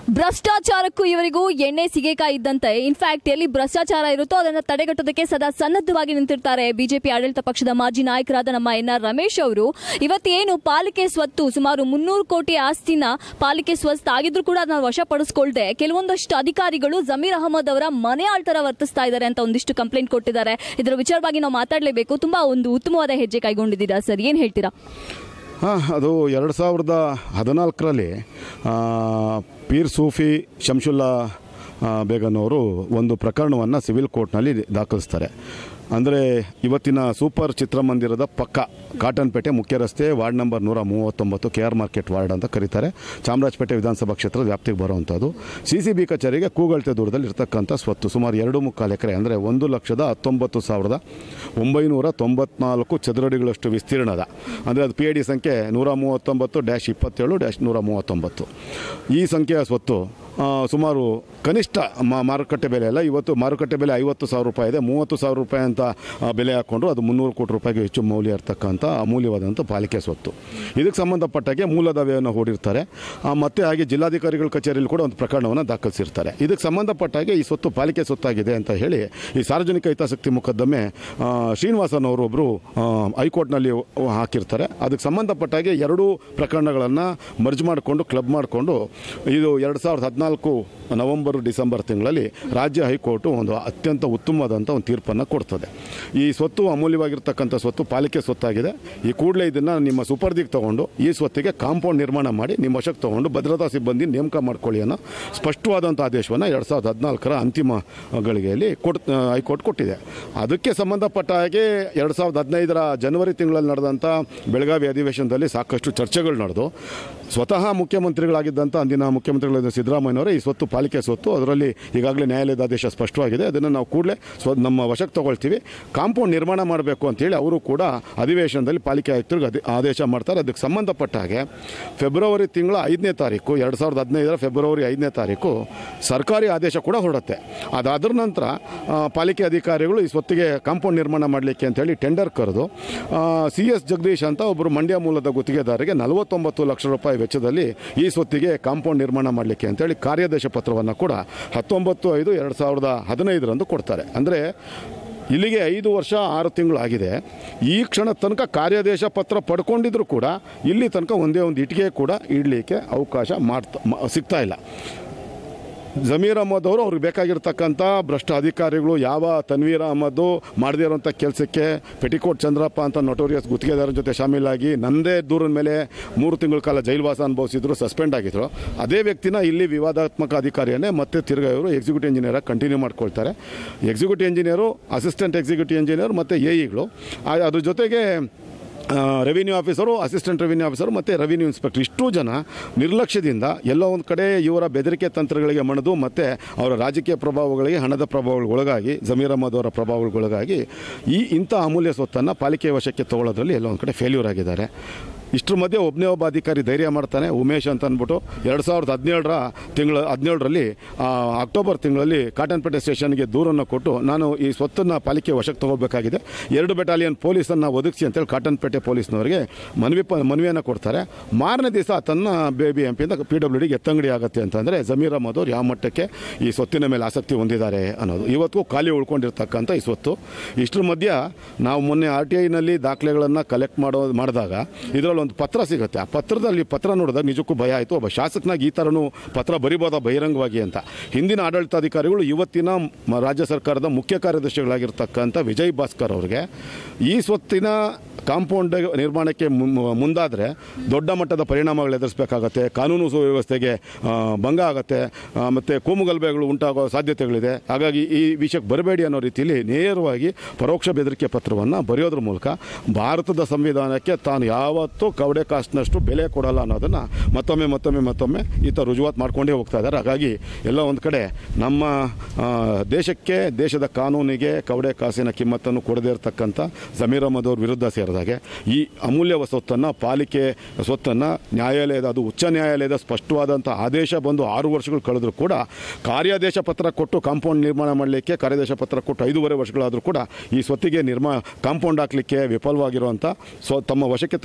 ಭ್ರಷ್ಟಾಚಾರಕ್ಕೂ ಇವರಿಗೂ ಎಣ್ಣೆ ಸಿಗೇಕಾಯಿ ಇದ್ದಂತೆ ಇನ್ಫ್ಯಾಕ್ಟ್ ಎಲ್ಲಿ ಭ್ರಷ್ಟಾಚಾರ ಇರುತ್ತೋ ಅದನ್ನು ತಡೆಗಟ್ಟೋದಕ್ಕೆ ಸದಾ ಸನ್ನದ್ಧವಾಗಿ ನಿಂತಿರ್ತಾರೆ ಬಿಜೆಪಿ ಆಡಳಿತ ಪಕ್ಷದ ಮಾಜಿ ನಾಯಕರಾದ ನಮ್ಮ ಎನ್ ಆರ್ ರಮೇಶ್ ಅವರು ಇವತ್ತೇನು ಪಾಲಿಕೆ ಸ್ವತ್ತು ಸುಮಾರು ಮುನ್ನೂರು ಕೋಟಿ ಆಸ್ತಿನ ಪಾಲಿಕೆ ಸ್ವತ್ತು ಆಗಿದ್ರು ಕೂಡ ಅದನ್ನ ವಶಪಡಿಸ್ಕೊಳ್ದೆ ಕೆಲವೊಂದಷ್ಟು ಅಧಿಕಾರಿಗಳು ಜಮೀರ್ ಅಹಮದ್ ಅವರ ಮನೆ ಆಳ್ತರ ವರ್ತಿಸ್ತಾ ಇದ್ದಾರೆ ಅಂತ ಒಂದಿಷ್ಟು ಕಂಪ್ಲೇಂಟ್ ಕೊಟ್ಟಿದ್ದಾರೆ ಇದರ ವಿಚಾರವಾಗಿ ನಾವು ಮಾತಾಡಲೇಬೇಕು ತುಂಬಾ ಒಂದು ಉತ್ತಮವಾದ ಹೆಜ್ಜೆ ಕೈಗೊಂಡಿದ್ದೀರಾ ಸರ್ ಏನ್ ಹೇಳ್ತೀರಾ ಹಾಂ ಅದು ಎರಡು ಸಾವಿರದ ಹದಿನಾಲ್ಕರಲ್ಲಿ ಪೀರ್ ಸೂಫಿ ಶಂಶುಲ್ಲಾ ಆ, ಬೇಗನವರು ಒಂದು ಪ್ರಕರಣವನ್ನು ಸಿವಿಲ್ ಕೋರ್ಟ್ನಲ್ಲಿ ದಾಖಲಿಸ್ತಾರೆ ಅಂದರೆ ಇವತ್ತಿನ ಸೂಪರ್ ಚಿತ್ರಮಂದಿರದ ಪಕ್ಕ ಕಾಟನ್ಪೇಟೆ ಮುಖ್ಯ ರಸ್ತೆ ವಾರ್ಡ್ ನಂಬರ್ ನೂರ ಮೂವತ್ತೊಂಬತ್ತು ಕೆ ಆರ್ ಮಾರ್ಕೆಟ್ ವಾರ್ಡ್ ಅಂತ ಕರೀತಾರೆ ಚಾಮರಾಜಪೇಟೆ ವಿಧಾನಸಭಾ ಕ್ಷೇತ್ರದ ವ್ಯಾಪ್ತಿಗೆ ಬರುವಂಥದ್ದು ಸಿ ಸಿ ಬಿ ಕಚೇರಿಗೆ ಕೂಗಳತೆ ದೂರದಲ್ಲಿ ಇರ್ತಕ್ಕಂಥ ಸ್ವತ್ತು ಸುಮಾರು ಎರಡು ಮುಕ್ಕಾಲು ಎಕರೆ ಅಂದರೆ ಒಂದು ಲಕ್ಷದ ಹತ್ತೊಂಬತ್ತು ಸಾವಿರದ ಒಂಬೈನೂರ ತೊಂಬತ್ನಾಲ್ಕು ಚದುರಡಿಗಳಷ್ಟು ವಿಸ್ತೀರ್ಣದ ಅಂದರೆ ಅದು ಪಿ ಐ ಡಿ ಸಂಖ್ಯೆ ನೂರ ಮೂವತ್ತೊಂಬತ್ತು ಡ್ಯಾಶ್ ಇಪ್ಪತ್ತೇಳು ಡ್ಯಾಶ್ ನೂರ ಮೂವತ್ತೊಂಬತ್ತು ಈ ಸಂಖ್ಯೆಯ ಸ್ವತ್ತು ಆ, ಸುಮಾರು ಕನಿಷ್ಠ ಮಾ- ಮಾರುಕಟ್ಟೆ ಬೆಲೆ ಅಲ್ಲ ಇವತ್ತು ಮಾರುಕಟ್ಟೆ ಬೆಲೆ ಐವತ್ತು ಸಾವಿರ ರೂಪಾಯಿ ಇದೆ ಮೂವತ್ತು ಸಾವಿರ ರೂಪಾಯಿ ಅಂತ ಆ, ಬೆಲೆ ಹಾಕ್ಕೊಂಡ್ರು ಅದು ಮುನ್ನೂರು ಕೋಟಿ ರೂಪಾಯಿಗೆ ಹೆಚ್ಚು ಮೌಲ್ಯ ಇರ್ತಕ್ಕಂಥ ಅಮೂಲ್ಯವಾದಂಥ ಪಾಲಿಕೆ ಸ್ವತ್ತು ಇದಕ್ಕೆ ಸಂಬಂಧಪಟ್ಟಾಗೆ ಮೂಲ ದಾವೆಯನ್ನು ಹೂಡಿರ್ತಾರೆ ಆ, ಮತ್ತೆ ಹಾಗೆ ಜಿಲ್ಲಾಧಿಕಾರಿಗಳ ಕಚೇರಿಯಲ್ಲಿ ಕೂಡ ಒಂದು ಪ್ರಕರಣವನ್ನು ದಾಖಲಿಸಿರ್ತಾರೆ ಇದಕ್ಕೆ ಸಂಬಂಧಪಟ್ಟಾಗೆ ಈ ಸ್ವತ್ತು ಪಾಲಿಕೆ ಸ್ವತ್ತಾಗಿದೆ ಅಂತ ಹೇಳಿ ಈ ಸಾರ್ವಜನಿಕ ಹಿತಾಸಕ್ತಿ ಮೊಕದ್ದಮೆ ಆ, ಶ್ರೀನಿವಾಸನ್ ಅವರು ಒಬ್ಬರು ಹೈಕೋರ್ಟ್ನಲ್ಲಿ ಹಾಕಿರ್ತಾರೆ ಅದಕ್ಕೆ ಸಂಬಂಧಪಟ್ಟಾಗೆ ಎರಡೂ ಪ್ರಕರಣಗಳನ್ನು ಮರ್ಜ್ ಮಾಡಿಕೊಂಡು ಕ್ಲಬ್ ಮಾಡಿಕೊಂಡು ಇದು ಎರಡು ಸಾವಿರದ ಹದಿನಾಲ್ಕು ನವೆಂಬರ್ ಡಿಸೆಂಬರ್ ತಿಂಗಳಲ್ಲಿ ರಾಜ್ಯ ಹೈಕೋರ್ಟು ಒಂದು ಅತ್ಯಂತ ಉತ್ತಮವಾದಂಥ ಒಂದು ತೀರ್ಪನ್ನು ಕೊಡ್ತದೆ ಈ ಸ್ವತ್ತು ಅಮೂಲ್ಯವಾಗಿರ್ತಕ್ಕಂಥ ಸ್ವತ್ತು ಪಾಲಿಕೆ ಸ್ವತ್ತಾಗಿದೆ ಈ ಕೂಡಲೇ ಇದನ್ನು ನಿಮ್ಮ ಸುಪರ್ದಿಗೆ ತಗೊಂಡು ಈ ಸ್ವತ್ತಿಗೆ ಕಾಂಪೌಂಡ್ ನಿರ್ಮಾಣ ಮಾಡಿ ನಿಮ್ಮ ವಶಕ್ಕೆ ತಗೊಂಡು ಭದ್ರತಾ ಸಿಬ್ಬಂದಿ ನೇಮಕ ಮಾಡ್ಕೊಳ್ಳಿ ಅನ್ನೋ ಸ್ಪಷ್ಟವಾದಂಥ ಆದೇಶವನ್ನು ಎರಡು ಸಾವಿರದ ಹದಿನಾಲ್ಕರ ಅಂತಿಮ ಗಳಿಗೆಯಲ್ಲಿ ಕೊಡ್ ಹೈಕೋರ್ಟ್ ಕೊಟ್ಟಿದೆ ಅದಕ್ಕೆ ಸಂಬಂಧಪಟ್ಟ ಹಾಗೆ ಎರಡು ಸಾವಿರದ ಹದಿನೈದರ ಜನವರಿ ತಿಂಗಳಲ್ಲಿ ನಡೆದಂಥ ಬೆಳಗಾವಿ ಅಧಿವೇಶನದಲ್ಲಿ ಸಾಕಷ್ಟು ಚರ್ಚೆಗಳು ನಡೆದು ಸ್ವತಃ ಮುಖ್ಯಮಂತ್ರಿಗಳಾಗಿದ್ದಂಥ ಅಂದಿನ ಮುಖ್ಯಮಂತ್ರಿಗಳಾದ ಸಿದ್ದರಾಮಯ್ಯನವರೇ ಈ ಸ್ವತ್ತು ಪಾಲಿಕೆ ಸ್ವತ್ತು ಅದರಲ್ಲಿ ಈಗಾಗಲೇ ನ್ಯಾಯಾಲಯದ ಆದೇಶ ಸ್ಪಷ್ಟವಾಗಿದೆ ಅದನ್ನು ನಾವು ಕೂಡಲೇ ಸ್ವ ನಮ್ಮ ವಶಕ್ಕೆ ತಗೊಳ್ತೀವಿ ಕಾಂಪೌಂಡ್ ನಿರ್ಮಾಣ ಮಾಡಬೇಕು ಅಂತೇಳಿ ಅವರು ಕೂಡ ಅಧಿವೇಶನದಲ್ಲಿ ಪಾಲಿಕೆ ಆಯುಕ್ತರಿಗೆ ಅಧಿ ಆದೇಶ ಮಾಡ್ತಾರೆ ಅದಕ್ಕೆ ಸಂಬಂಧಪಟ್ಟ ಹಾಗೆ ಫೆಬ್ರವರಿ ತಿಂಗಳ ಐದನೇ ತಾರೀಕು ಎರಡು ಸಾವಿರದ ಹದಿನೈದರ ಫೆಬ್ರವರಿ ಐದನೇ ತಾರೀಕು ಸರ್ಕಾರಿ ಆದೇಶ ಕೂಡ ಹೊರಡುತ್ತೆ ಅದಾದ್ರ ನಂತರ ಆ, ಪಾಲಿಕೆ ಅಧಿಕಾರಿಗಳು ಈ ಸ್ವತ್ತಿಗೆ ಕಾಂಪೌಂಡ್ ನಿರ್ಮಾಣ ಮಾಡಲಿಕ್ಕೆ ಅಂತೇಳಿ ಟೆಂಡರ್ ಕರೆದು ಸಿ ಎಸ್ ಜಗದೀಶ್ ಅಂತ ಒಬ್ಬರು ಮಂಡ್ಯ ಮೂಲದ ಗುತ್ತಿಗೆದಾರರಿಗೆ ನಲವತ್ತೊಂಬತ್ತು ಲಕ್ಷ ರೂಪಾಯಿ ವೆಚ್ಚದಲ್ಲಿ ಈ ಸ್ವತ್ತಿಗೆ ಕಾಂಪೌಂಡ್ ನಿರ್ಮಾಣ ಮಾಡಲಿಕ್ಕೆ ಅಂತೇಳಿ ಕಾರ್ಯಾದೇಶ ಪತ್ರವನ್ನು ಕೂಡ ಹತ್ತೊಂಬತ್ತು ಐದು ಎರಡು ಸಾವಿರದ ಹದಿನೈದರಂದು ಕೊಡ್ತಾರೆ ಅಂದರೆ ಇಲ್ಲಿಗೆ ಐದು ವರ್ಷ ಆರು ತಿಂಗಳು ಆಗಿದೆ ಈ ಕ್ಷಣ ತನಕ ಕಾರ್ಯಾದೇಶ ಪತ್ರ ಪಡ್ಕೊಂಡಿದ್ರು ಕೂಡ ಇಲ್ಲಿ ತನಕ ಒಂದೇ ಒಂದು ಇಟ್ಟಿಗೆ ಕೂಡ ಇಡಲಿಕ್ಕೆ ಅವಕಾಶ ಮಾಡ್ತಾ ಮ- ಸಿಗ್ತಾ ಇಲ್ಲ ಜಮೀರ್ ಅಹಮದ್ ಅವರು ಅವ್ರಿಗೆ ಬೇಕಾಗಿರ್ತಕ್ಕಂಥ ಭ್ರಷ್ಟ ಅಧಿಕಾರಿಗಳು ಯಾವ ತನ್ವೀರ್ ಅಹಮದ್ ಮಾಡದೇ ಇರೋಂಥ ಕೆಲಸಕ್ಕೆ ಪೆಟಿಕೋಟ್ ಚಂದ್ರಪ್ಪ ಅಂತ ನೊಟೋರಿಯಸ್ ಗುತ್ತಿಗೆದಾರರ ಜೊತೆ ಶಾಮೀಲಾಗಿ ನಂದೇ ದೂರದ ಮೇಲೆ ಮೂರು ತಿಂಗಳ ಕಾಲ ಜೈಲ್ವಾಸ ಅನುಭವಿಸಿದ್ರು ಸಸ್ಪೆಂಡ್ ಆಗಿದ್ರು ಅದೇ ವ್ಯಕ್ತಿನ ಇಲ್ಲಿ ವಿವಾದಾತ್ಮಕ ಅಧಿಕಾರಿಯನ್ನೇ ಮತ್ತೆ ತಿರ್ಗಾ ಇವರು ಎಕ್ಸಿಕ್ಯೂಟಿವ್ ಇಂಜಿನಿಯರ್ ಕಂಟಿನ್ಯೂ ಮಾಡ್ಕೊಳ್ತಾರೆ executive engineer assistant executive engineer ಮತ್ತು ಎ ಇಗಳು ಅದ್ರ ಜೊತೆಗೆ revenue officer assistant revenue officer ಮತ್ತು ರೆವಿನ್ಯೂ ಇನ್ಸ್ಪೆಕ್ಟರ್ ಇಷ್ಟು ಜನ ನಿರ್ಲಕ್ಷ್ಯದಿಂದ ಎಲ್ಲೋ ಒಂದು ಕಡೆ ಇವರ ಬೆದರಿಕೆ ತಂತ್ರಗಳಿಗೆ ಮಣಿದು ಮತ್ತು ಅವರ ರಾಜಕೀಯ ಪ್ರಭಾವಗಳಿಗೆ ಹಣದ ಪ್ರಭಾವಗಳಿಗೊಳಗಾಗಿ ಜಮೀರ್ ಅಹಮದ್ ಅವರ ಪ್ರಭಾವಗಳಿಗೊಳಗಾಗಿ ಈ ಇಂಥ ಅಮೂಲ್ಯ ಸ್ವತ್ತನ್ನು ಪಾಲಿಕೆ ವಶಕ್ಕೆ ತಗೊಳ್ಳೋದ್ರಲ್ಲಿ ಎಲ್ಲೋ ಒಂದು ಕಡೆ ಫೇಲ್ಯೂರ್ ಆಗಿದ್ದಾರೆ ಇಷ್ಟರ ಮಧ್ಯೆ ಒಬ್ಬನೇ ಒಬ್ಬ ಅಧಿಕಾರಿ ಧೈರ್ಯ ಮಾಡ್ತಾನೆ ಉಮೇಶ್ ಅಂತ ಅಂದ್ಬಿಟ್ಟು ಎರಡು ಸಾವಿರದ ಹದಿನೇಳರ ತಿಂಗಳ ಹದಿನೇಳರಲ್ಲಿ ಅಕ್ಟೋಬರ್ ತಿಂಗಳಲ್ಲಿ ಕಾಟನ್ಪೇಟೆ ಸ್ಟೇಷನ್ಗೆ ದೂರನ್ನು ಕೊಟ್ಟು ನಾನು ಈ ಸ್ವತ್ತನ್ನು ಪಾಲಿಕೆ ವಶಕ್ಕೆ ತಗೋಬೇಕಾಗಿದೆ ಎರಡು ಬೆಟಾಲಿಯನ್ ಪೊಲೀಸನ್ನು ಒದಗಿಸಿ ಅಂತೇಳಿ ಕಾಟನ್ಪೇಟೆ ಪೊಲೀಸ್ನವರಿಗೆ ಮನವಿ ಪ ಮನವಿಯನ್ನು ಕೊಡ್ತಾರೆ ಮಾರನೇ ದಿವಸ ತನ್ನ ಬೇಬಿ ಎಂ ಪಿಯಿಂದ ಪಿ ಡಬ್ಲ್ಯೂ ಡಿಗೆ ಎತ್ತಂಗಡಿ ಆಗುತ್ತೆ ಅಂತಂದರೆ ಜಮೀರ್ ಅಹಮದ್ ಅವ್ರು ಯಾವ ಮಟ್ಟಕ್ಕೆ ಈ ಸ್ವತ್ತಿನ ಮೇಲೆ ಆಸಕ್ತಿ ಹೊಂದಿದ್ದಾರೆ ಅನ್ನೋದು ಇವತ್ತು ಖಾಲಿ ಉಳ್ಕೊಂಡಿರ್ತಕ್ಕಂಥ ಈ ಸ್ವತ್ತು ಇಷ್ಟರ ಮಧ್ಯ ನಾವು ಮೊನ್ನೆ ಆರ್ ಟಿ ಐನಲ್ಲಿ ದಾಖಲೆಗಳನ್ನು ಕಲೆಕ್ಟ್ ಮಾಡೋ ಮಾಡಿದಾಗ ಇದರಲ್ಲಿ ಒಂದು ಪತ್ರ ಸಿಗುತ್ತೆ ಆ ಪತ್ರದಲ್ಲಿ ಪತ್ರ ನೋಡಿದಾಗ ನಿಜಕ್ಕೂ ಭಯ ಆಯಿತು ಒಬ್ಬ ಶಾಸಕನಾಗಿ ಈ ಥರನೂ ಪತ್ರ ಬರಿಬೋದಾ ಬಹಿರಂಗವಾಗಿ ಅಂತ ಹಿಂದಿನ ಆಡಳಿತಾಧಿಕಾರಿಗಳು ಇವತ್ತಿನ ಮ- ರಾಜ್ಯ ಸರ್ಕಾರದ ಮುಖ್ಯ ಕಾರ್ಯದರ್ಶಿಗಳಾಗಿರ್ತಕ್ಕಂಥ ವಿಜಯ್ ಭಾಸ್ಕರ್ ಅವರಿಗೆ ಈ ಸ್ವತ್ತಿನ ಕಾಂಪೌಂಡ್ ನಿರ್ಮಾಣಕ್ಕೆ ಮು- ಮುಂದಾದರೆ ದೊಡ್ಡ ಮಟ್ಟದ ಪರಿಣಾಮಗಳು ಎದುರಿಸಬೇಕಾಗತ್ತೆ ಕಾನೂನು ಸುವ್ಯವಸ್ಥೆಗೆ ಆ, ಭಂಗ ಆಗುತ್ತೆ ಮತ್ತು ಕೋಮುಗಲಭೆಗಳು ಉಂಟಾಗೋ ಸಾಧ್ಯತೆಗಳಿದೆ ಹಾಗಾಗಿ ಈ ವಿಷಯಕ್ಕೆ ಬರಬೇಡಿ ಅನ್ನೋ ರೀತಿಯಲ್ಲಿ ನೇರವಾಗಿ ಪರೋಕ್ಷ ಬೆದರಿಕೆ ಪತ್ರವನ್ನು ಬರೆಯೋದ್ರ ಮೂಲಕ ಭಾರತದ ಸಂವಿಧಾನಕ್ಕೆ ತಾನು ಯಾವತ್ತೂ ಕವಡೆ ಕಾಸ್ಟ್ನಷ್ಟು ಬೆಲೆ ಕೊಡಲ್ಲ ಅನ್ನೋದನ್ನು ಮತ್ತೊಮ್ಮೆ ಮತ್ತೊಮ್ಮೆ ಮತ್ತೊಮ್ಮೆ ಈತ ರುಜುವಾತ್ ಮಾಡ್ಕೊಂಡೇ ಹೋಗ್ತಾ ಇದ್ದಾರೆ ಹಾಗಾಗಿ ಎಲ್ಲ ಒಂದು ಕಡೆ ನಮ್ಮ ಆ, ದೇಶಕ್ಕೆ ದೇಶದ ಕಾನೂನಿಗೆ ಕವಡೆ ಕಾಸಿನ ಕಿಮ್ಮತ್ತನ್ನು ಕೊಡದೇ ಇರತಕ್ಕಂಥ ಜಮೀರ್ ಅಹಮದ್ ಅವ್ರ ವಿರುದ್ಧ ಸೇರಿದಾಗೆ ಈ ಅಮೂಲ್ಯ ಸ್ವತ್ತನ್ನು ಪಾಲಿಕೆ ಸ್ವತ್ತನ್ನು ನ್ಯಾಯಾಲಯದ ಅದು ಉಚ್ಚ ನ್ಯಾಯಾಲಯದ ಸ್ಪಷ್ಟವಾದಂಥ ಆದೇಶ ಬಂದು ಆರು ವರ್ಷಗಳು ಕಳೆದರೂ ಕೂಡ ಕಾರ್ಯಾದೇಶ ಪತ್ರ ಕೊಟ್ಟು ಕಾಂಪೌಂಡ್ ನಿರ್ಮಾಣ ಮಾಡಲಿಕ್ಕೆ ಕಾರ್ಯಾದೇಶ ಪತ್ರ ಕೊಟ್ಟು ಐದೂವರೆ ವರ್ಷಗಳಾದರೂ ಕೂಡ ಈ ಸ್ವತ್ತಿಗೆ ನಿರ್ಮಾ ಕಾಂಪೌಂಡ್ ಹಾಕಲಿಕ್ಕೆ ವಿಫಲವಾಗಿರುವಂಥ ಸ್ವ ತಮ್ಮ ವಶಕ್ಕೆ ತಗೊಳ್ಳೋಂಥ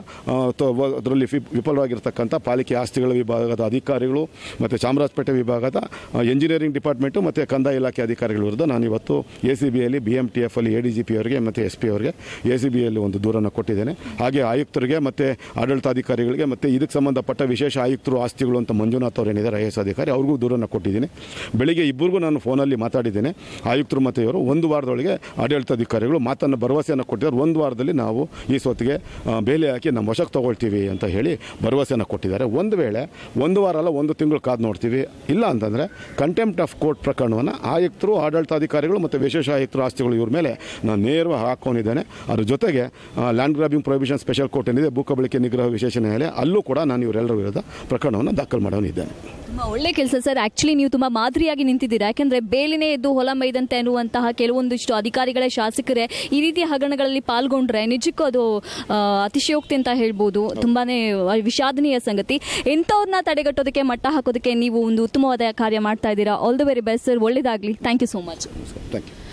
ಅದರಲ್ಲಿ ವಿಫಲವಾಗಿರ್ತಕ್ಕಂಥ ಪಾಲಿಕೆ ಆಸ್ತಿಗಳ ವಿಭಾಗದ ಅಧಿಕಾರಿಗಳು ಮತ್ತು ಚಾಮರಾಜಪೇಟೆ ವಿಭಾಗದ ಆ, ಎಂಜಿನಿಯರಿಂಗ್ ಡಿಪಾರ್ಟ್ಮೆಂಟು ಮತ್ತು ಕಂದಾಯ ಇಲಾಖೆ ಅಧಿಕಾರಿಗಳ ವಿರುದ್ಧ ನಾನು ಇವತ್ತು ಎ ಸಿ ಬಿಯಲ್ಲಿ ಬಿ ಎಮ್ ಟಿ ಎಫ್ ಅಲ್ಲಿ ಎ ಡಿ ಜಿ ಪಿ ಅವರಿಗೆ ಮತ್ತು ಎಸ್ ಪಿ ಅವರಿಗೆ ಎ ಸಿ ಬಿಯಲ್ಲಿ ಒಂದು ದೂರನ್ನು ಕೊಟ್ಟಿದ್ದೇನೆ ಹಾಗೆ ಆಯುಕ್ತರಿಗೆ ಮತ್ತು ಆಡಳಿತಾಧಿಕಾರಿಗಳಿಗೆ ಮತ್ತು ಇದಕ್ಕೆ ಸಂಬಂಧಪಟ್ಟ ವಿಶೇಷ ಆಯುಕ್ತರು ಆಸ್ತಿಗಳು ಅಂತ ಮಂಜುನಾಥ್ ಅವರು ಏನಿದ್ದಾರೆ ಐ ಎಸ್ ಅಧಿಕಾರಿ ಅವ್ರಿಗೂ ದೂರನ್ನು ಕೊಟ್ಟಿದ್ದೀನಿ ಬೆಳಿಗ್ಗೆ ಇಬ್ಬರಿಗೂ ನಾನು ಫೋನಲ್ಲಿ ಮಾತಾಡಿದ್ದೇನೆ ಆಯುಕ್ತರು ಮತ್ತು ಇವರು ಒಂದು ವಾರದೊಳಗೆ ಆಡಳಿತಾಧಿಕಾರಿಗಳು ಮಾತನ್ನು ಭರವಸೆಯನ್ನು ಕೊಟ್ಟಿದ್ದಾರೆ ಒಂದು ವಾರದಲ್ಲಿ ನಾವು ಈ ಸೊತ್ತಿಗೆ ಆ, ಬೇಲಿ ಹಾಕಿ ನಮ್ಮ ವಶಕ್ಕೆ ತಗೊಳ್ತೀವಿ ಅಂತ ಹೇಳಿ ಭರವಸೆಯನ್ನು ಕೊಟ್ಟಿದ್ದಾರೆ ಒಂದು ವೇಳೆ ಒಂದು ವಾರ ಅಲ್ಲ ಒಂದು ತಿಂಗಳು ಕಾದು ನೋಡ್ತೀವಿ ಇಲ್ಲ ಅಂತಂದರೆ ಕಂಟೆಂಪ್ಟ್ ಆಫ್ ಕೋರ್ಟ್ ಪ್ರಕರಣವನ್ನು ಆಯುಕ್ತರು ಆಡಳಿತಾಧಿಕಾರಿಗಳು ಮತ್ತು ವಿಶೇಷ ಆಯುಕ್ತರು ಆಸ್ತಿಗಳು ಇವ್ರ ಮೇಲೆ ನಾನು ನೇರವಾಗಿ ಹಾಕೊಂಡಿದ್ದೇನೆ ಅದ್ರ ಜೊತೆಗೆ land grabbing prohibition special court ಏನಿದೆ ಭೂಕಬಳಿಕೆ ನಿಗ್ರಹ ವಿಶೇಷ ನ್ಯಾಯಾಲಯ ಅಲ್ಲೂ ಕೂಡ ನಾನು ಇವರೆಲ್ಲರ ವಿರುದ್ಧ ಪ್ರಕರಣವನ್ನು ದಾಖಲು ಮಾಡೋನಿದ್ದೇನೆ ತುಂಬಾ ಒಳ್ಳೆ ಕೆಲಸ ಸರ್ ಆಕ್ಚುಲಿ ನೀವು ತುಂಬಾ ಮಾದರಿಯಾಗಿ ನಿಂತಿದ್ದೀರಾ ಯಾಕಂದ್ರೆ ಬೇಲಿನೇ ಎದ್ದು ಹೊಲ ಮೈದಂತೆ ಅನ್ನುವಂತಹ ಕೆಲವೊಂದಿಷ್ಟು ಅಧಿಕಾರಿಗಳೇ ಶಾಸಕರೇ ಈ ರೀತಿಯ ಹಗರಣಗಳಲ್ಲಿ ಪಾಲ್ಗೊಂಡ್ರೆ ನಿಜಕ್ಕೂ ಅದು ಆ, ಅತಿಶಯೋಕ್ತಿ ಅಂತ ಹೇಳ್ಬೋದು ತುಂಬಾನೇ ವಿಷಾದನೀಯ ಸಂಗತಿ ಎಂಥವ್ರನ್ನ ತಡೆಗಟ್ಟೋದಕ್ಕೆ ಮಟ್ಟ ಹಾಕೋದಕ್ಕೆ ನೀವು ಒಂದು ಉತ್ತಮವಾದ ಕಾರ್ಯ ಮಾಡ್ತಾ ಇದ್ದೀರಾ all the very best sir ಒಳ್ಳೇದಾಗ್ಲಿ thank you so much thank you